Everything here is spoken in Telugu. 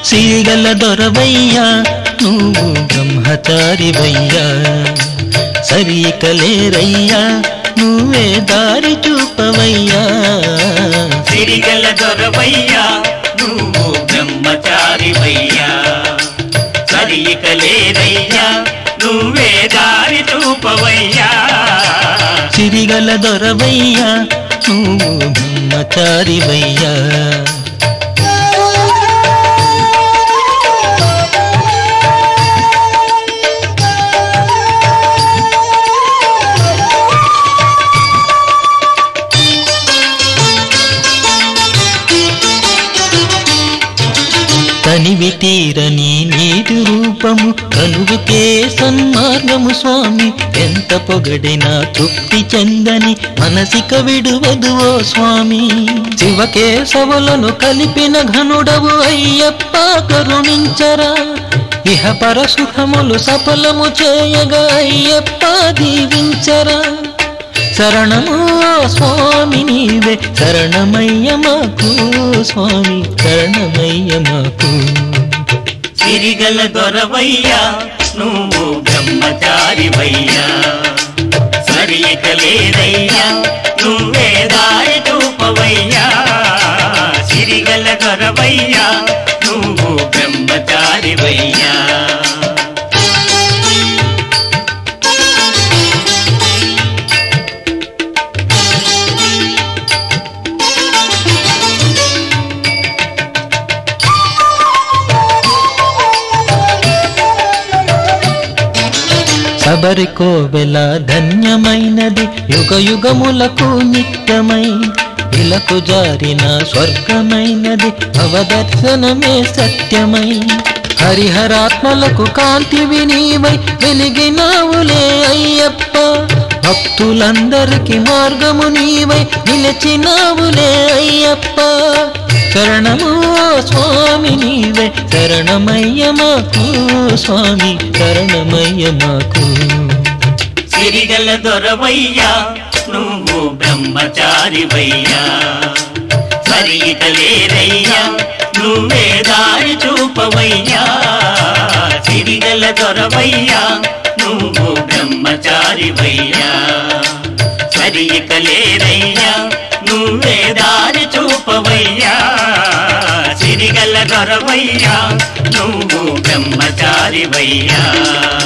సిరిగల దొరవయ్యా నువ్వు బ్రహ్మచారివయ్యా సరికలేరయ్యా నువ్వే దారి చూపవయ్యా సిరిగల దొరవయ్యా నువ్వు బ్రహ్మచారివయ్యా సరిక లేదయ్యా నువ్వే దారి చూపవయ్యా సిరిగల దొరవయ్యా నువ్వు బ్రహ్మచారివయ్యా తనివి తీరని నీటి రూపము కనుగుకే సన్మార్గము స్వామి ఎంత పొగడినా తృప్తి చెందని మనసిక విడువదు ఓ స్వామి శివకేశవులను కలిపిన ఘనుడవు అయ్యప్ప కరుణించరా ఇహ పర సుఖములు సఫలము చేయగా అయ్యప్ప దీవించరా శరణము ఓ స్వామి నీవే శరణమయ్య మాకు స్వామి శరణమయ్య మాకు సిరిగల దొరవయ్యా నువ్వు బ్రహ్మచారివయ్యా సరిక లేదయ్యా నువ్వే దారి చూపవయ్యా సిరిగల దొరవయ్యా నువ్వు బ్రహ్మచారివయ్యా శబరి కోవెల ధన్యమైనది యుగ యుగములకు నిత్యమై ఇలకు జారిన స్వర్గమైనది అవదర్శనమే సత్యమై హరిహరాత్మలకు కాంతి వినీవై వెలిగినావులే అయ్యప్ప భక్తులందరికి మార్గము నీవై నిలిచినావులే అయ్యప్ప శరణము ఓ స్వామి నీవే శరణమయ్య మాకు స్వామి శరణమయ్య మాకు సిరిగల దొరవయ్యా నువ్వు బ్రహ్మచారివయ్యా సరిత లేదయ్యా నువ్వే దారి చూపవయ్యా సిరిగల దొరవయ్యా నువ్వు బ్రహ్మచారివయ్యా సరిత లేదయ్యా నువ్వే దారి చూపవయ్యా సిరిగల దొరవయ్యా నువ్వు బ్రహ్మచారివయ్యా